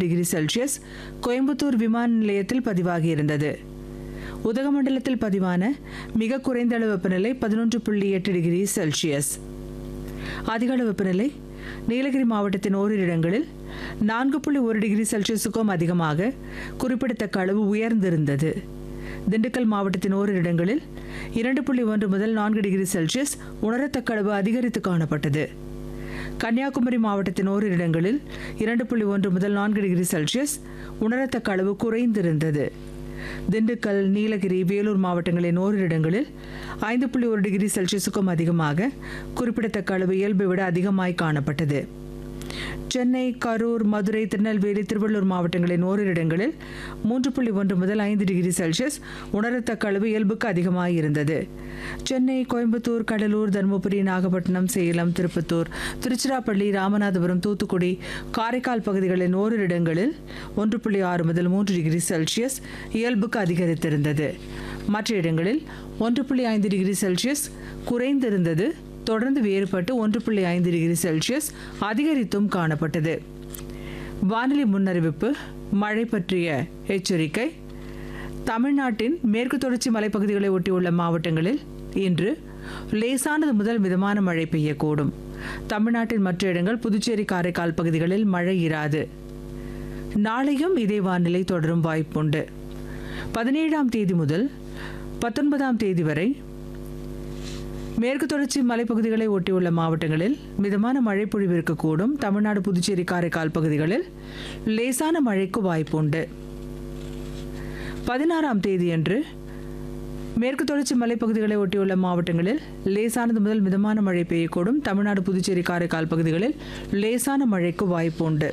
degree Celsius Coimbatore விமான நிலையத்தில் பதிவாகியிருந்தது உதகமண்டலத்தில் பதிவான மிக குறைந்த அளவு வெப்பநிலை பதினொன்று புள்ளி எட்டு டிகிரி செல்சியஸ் அதிகளவு வெப்பநிலை நீலகிரி மாவட்டத்தின் ஓரிரு இடங்களில் நான்கு புள்ளி ஒரு டிகிரி செல்சியஸுக்கும் அதிகமாக குறிப்பிடத்தக்க அளவு உயர்ந்திருந்தது திண்டுக்கல் மாவட்டத்தின் ஓரிரு இடங்களில் இரண்டு புள்ளி ஒன்று முதல் நான்கு டிகிரி செல்சியஸ் உணரத்தக்க அளவு அதிகரித்து காணப்பட்டது கன்னியாகுமரி மாவட்டத்தின் ஓரிரு இடங்களில் இரண்டு புள்ளி ஒன்று முதல் நான்கு டிகிரி செல்சியஸ் உணரத்தக்க அளவு குறைந்திருந்தது திண்டுக்கல் நீலகிரி வேலூர் மாவட்டங்களின் ஓரிரு இடங்களில் ஐந்து புள்ளி ஒரு டிகிரி செல்சியஸுக்கும் அதிகமாக குறிப்பிடத்தக்க அளவு இயல்பை விட அதிகமாய் காணப்பட்டது சென்னை கரூர் மதுரை திருநெல்வேலி திருவள்ளூர் மாவட்டங்களின் ஓரிரு இடங்களில் மூன்று புள்ளி ஒன்று முதல் ஐந்து டிகிரி செல்சியஸ் உணரத்தக்க அளவு இயல்புக்கு அதிகமாக இருந்தது சென்னை கோயம்புத்தூர் கடலூர் தருமபுரி நாகப்பட்டினம் சேலம் திருப்பத்தூர் திருச்சிராப்பள்ளி ராமநாதபுரம் தூத்துக்குடி காரைக்கால் பகுதிகளின் ஓரிரு இடங்களில் ஒன்று புள்ளி ஆறு முதல் மூன்று டிகிரி செல்சியஸ் இயல்புக்கு அதிகரித்திருந்தது மற்ற இடங்களில் ஒன்று புள்ளி ஐந்து டிகிரி செல்சியஸ் குறைந்திருந்தது தொடர்ந்து வேறுபட்டு ஒன்று புள்ளி ஐந்து டிகிரி செல்சியஸ் அதிகரித்தும் காணப்பட்டது வானிலை முன்னறிவிப்பு மழை பற்றிய எச்சரிக்கை தமிழ்நாட்டின் மேற்கு தொடர்ச்சி மலைப்பகுதிகளை ஒட்டியுள்ள மாவட்டங்களில் இன்று லேசானது முதல் மிதமான மழை பெய்யக்கூடும் தமிழ்நாட்டின் மற்ற இடங்கள் புதுச்சேரி காரைக்கால் பகுதிகளில் மழை இராது நாளையும் இதே வானிலை தொடரும் வாய்ப்புண்டு பதினேழாம் தேதி முதல் பத்தொன்பதாம் தேதி வரை மேற்கு தொடர்ச்சி மலைப்பகுதிகளை ஒட்டியுள்ள மாவட்டங்களில் மிதமான மழை பொழிவு இருக்கக்கூடும் தமிழ்நாடு புதுச்சேரி காரைக்கால் பகுதிகளில் லேசான மழைக்கு வாய்ப்புண்டு பதினாறாம் தேதியன்று மேற்கு தொடர்ச்சி மலைப்பகுதிகளை ஒட்டியுள்ள மாவட்டங்களில் லேசானது முதல் மிதமான மழை பெய்யக்கூடும் தமிழ்நாடு புதுச்சேரி காரைக்கால் பகுதிகளில் லேசான மழைக்கு வாய்ப்புண்டு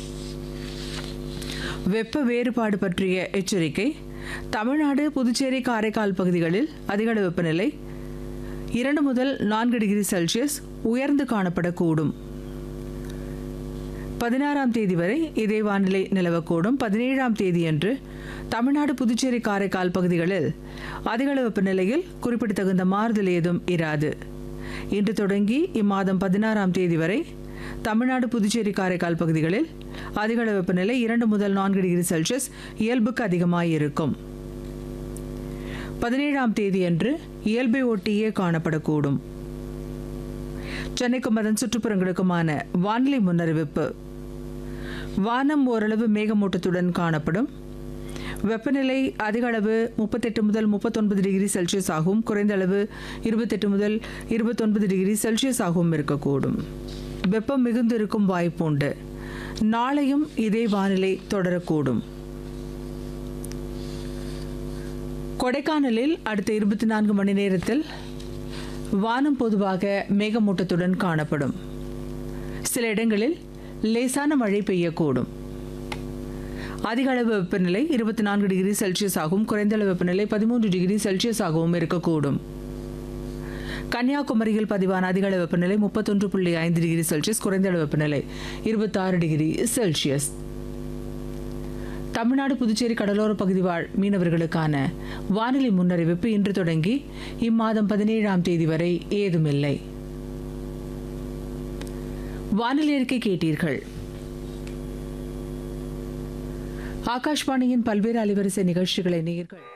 வெப்ப வேறுபாடு பற்றிய எச்சரிக்கை தமிழ்நாடு புதுச்சேரி காரைக்கால் பகுதிகளில் அதிகளவு வெப்பநிலை இரண்டு முதல் நான்கு டிகிரி செல்சியஸ் உயர்ந்து காணப்படக்கூடும் பதினாறாம் தேதி வரை இதே வானிலை நிலவக்கூடும் பதினேழாம் தேதியன்று தமிழ்நாடு புதுச்சேரி காரைக்கால் பகுதிகளில் அதிகளவு வெப்பநிலையில் குறிப்பிடத்தகுந்த மாறுதல் ஏதும் இராது இன்று தொடங்கி இம்மாதம் பதினாறாம் தேதி வரை தமிழ்நாடு புதுச்சேரி காரைக்கால் பகுதிகளில் அதிகளவு வெப்பநிலை இரண்டு முதல் நான்கு டிகிரி செல்சியஸ் இயல்புக்கு அதிகமாயிருக்கும் பதினேழாம் தேதியன்று இயல்பை ஒட்டியே காணப்படக்கூடும் சென்னைக்கும் அதன் சுற்றுப்புறங்களுக்குமான வானிலை முன்னறிவிப்பு வானம் ஓரளவு மேகமூட்டத்துடன் காணப்படும் வெப்பநிலை அதிக அளவு முப்பத்தெட்டு முதல் முப்பத்தொன்பது டிகிரி செல்சியஸ் ஆகவும் குறைந்த அளவு இருபத்தெட்டு முதல் இருபத்தொன்பது டிகிரி செல்சியஸ் ஆகவும் இருக்கக்கூடும் வெப்பம் மிகுந்திருக்கும் வாய்ப்புண்டு நாளையும் இதே வானிலை தொடரக்கூடும் கொடைக்கானலில் அடுத்த இருபத்தி நான்கு மணி நேரத்தில் வானம் பொதுவாக மேகமூட்டத்துடன் காணப்படும் சில இடங்களில் லேசான மழை பெய்யக்கூடும் அதிக அளவு வெப்பநிலை இருபத்தி நான்கு டிகிரி செல்சியஸ் ஆகவும் குறைந்த அளவு வெப்பநிலை பதிமூன்று டிகிரி செல்சியஸ் ஆகவும் இருக்கக்கூடும் கன்னியாகுமரியில் பதிவான அதிக அளவு வெப்பநிலை முப்பத்தொன்று புள்ளி ஐந்து டிகிரி செல்சியஸ் குறைந்த அளவு வெப்பநிலை இருபத்தாறு டிகிரி செல்சியஸ் தமிழ்நாடு புதுச்சேரி கடலோர பகுதி வாழ் மீனவர்களுக்கான வானிலை முன்னறிவிப்பு இன்று தொடங்கி இம்மாதம் பதினேழாம் தேதி வரை ஏதுமில்லை வானிலை அறிக்கை கேட்டீர்கள் ஆகாஷ்வாணியின் பல்வேறு அலைவரிசை நிகழ்ச்சிகளை நேர்கள்